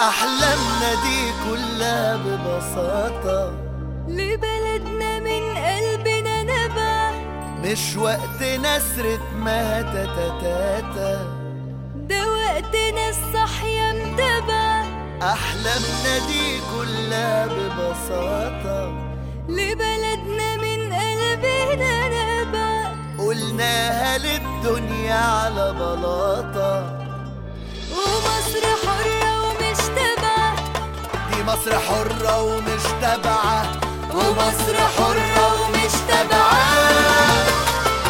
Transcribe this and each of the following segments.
أحلامنا دي كلها ببساطة لبلدنا من قلبنا نبع مش وقت نسرة ما تاتا ده وقتنا الصح يا متبع أحلامنا دي كلها ببساطة لبلدنا من قلبنا نبع قلناها للدنيا على بلاطة ومصر حرة ومش تبع دي مصر حرة ومش تابعة ومصر حرة ومش تبعة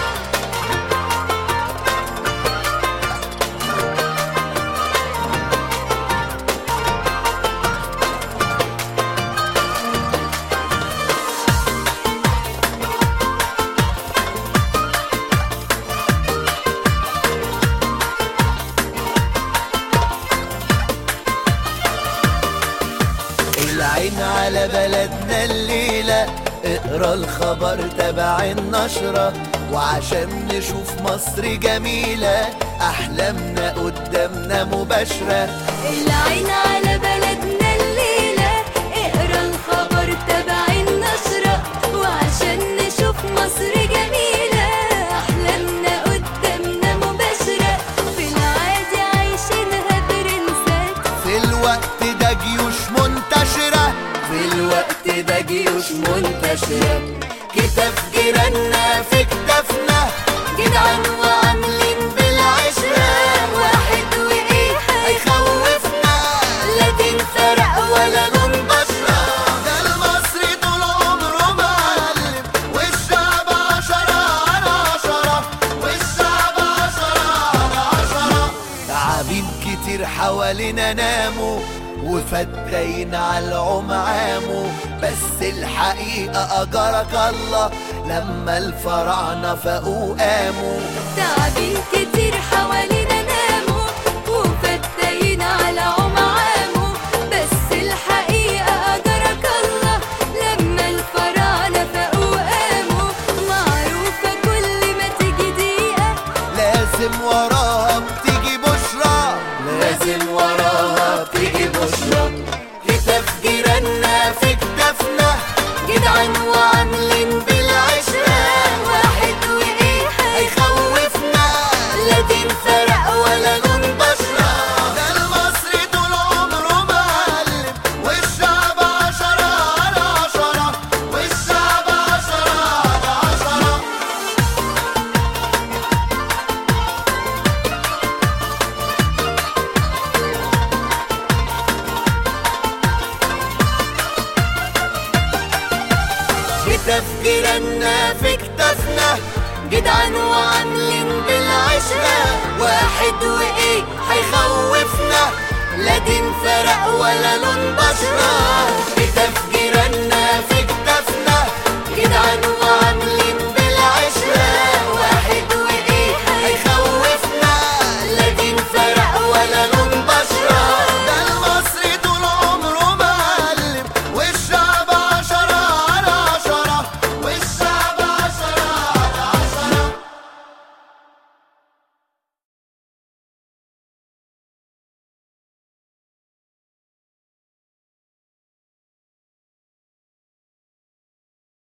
العين على بلدنا الليلة اقرا الخبر تبع النشرة وعشان نشوف مصر جميلة أحلامنا قدامنا مباشرة العين على بلدنا الليلة اقرا الخبر تبع النشرة وعشان نشوف مصر جميلة أحلامنا قدامنا مباشرة في العادي عايشينها برنسات في الوقت ده جيوش منتشرة في الوقت ده جيوش منتشرة كتاف جيراننا في كتافنا جدعان وعاملين بالعشرة واحد وإيه هيخوفنا لا دين فرق ولا لون بشرة ده المصري طول عمره معلم والشعب عشرة على عشرة والشعب عشرة على عشرة تعابين كتير حوالينا ناموا وفتاين على العمعامو بس الحقيقة أجرك الله لما الفراعنة فاقوا قاموا تعابين كتير حوالينا ناموا وفتاين على عمعامه بس الحقيقة أجرك الله لما الفراعنة فاقوا قاموا معروفة كل ما تيجي دقيقة لازم وراها بتيجي بشرى لازم وراها بتيجي بشرى كتاف جيراننا في كتافنا جدعان وعاملين بالعشرة واحد وإيه هيخوفنا لا دين فرق ولا لون بشرة ده المصري طول عمره معلم والشعب عشرة على عشرة والشعب عشرة على عشرة كتاف جيراننا في كتافنا جدعان وعاملين بالعشرة واحد وايه هيخوفنا لا دين فرق ولا لون بشرة كتاف جيراننا في كتافنا جدعان